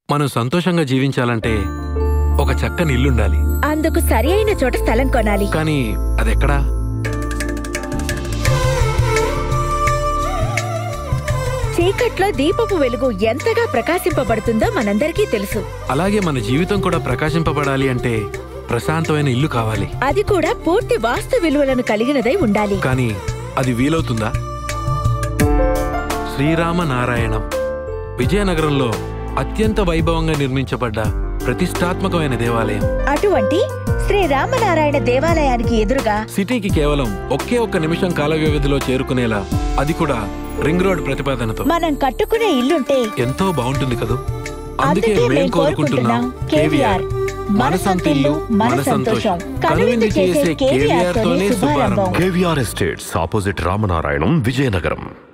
మనం సంతోషంగా జీవించాలంటే ఒక చక్కని ఇల్లుండాలి అందుకు సరి అయిన చోట స్థలం కొనాలి కానీ అదెక్కడా చీకట్లో దీపపు వెలుగు ఎంతగా ప్రకాశింపబడుతుందో మనందరికీ తెలుసు అలాగే మన జీవితం కూడా ప్రకాశింపబడాలి అంటే ప్రశాంతమైన ఇల్లు కావాలి అది కూడా పూర్తి వాస్తు విలువలను కలిగినదై ఉండాలి కానీ అది వీలవుతుందా శ్రీరామ నారాయణం విజయనగరంలో అత్యంత వైభవంగా నిర్మించబడ్డ ప్రతిష్టాత్మకమైన దేవాలయం అటువంటి శ్రీ రామనారాయణ దేవాలయానికి ఎదురుగా సిటీకి కేవలం ఒకే ఒక్క నిమిషం కాల వ్యవధిలో చేరుకునేలా అది కూడా రింగ్ రోడ్ ప్రతిపాదనతో మనం కట్టుకునే ఇల్లుంటే ఎంతో బాగుంటుంది కదూ అందుకే అందుకే మేం మేం కోరుకుంటున్నాం కోరుకుంటున్నాం కేవీఆర్ కేవీఆర్ మన సొంతిల్లు మన సంతోషం కనువిందు చేసే కేవీఆర్ తోనే శుభారంభం KVR estates opposite Ramanarayanam Vizianagaram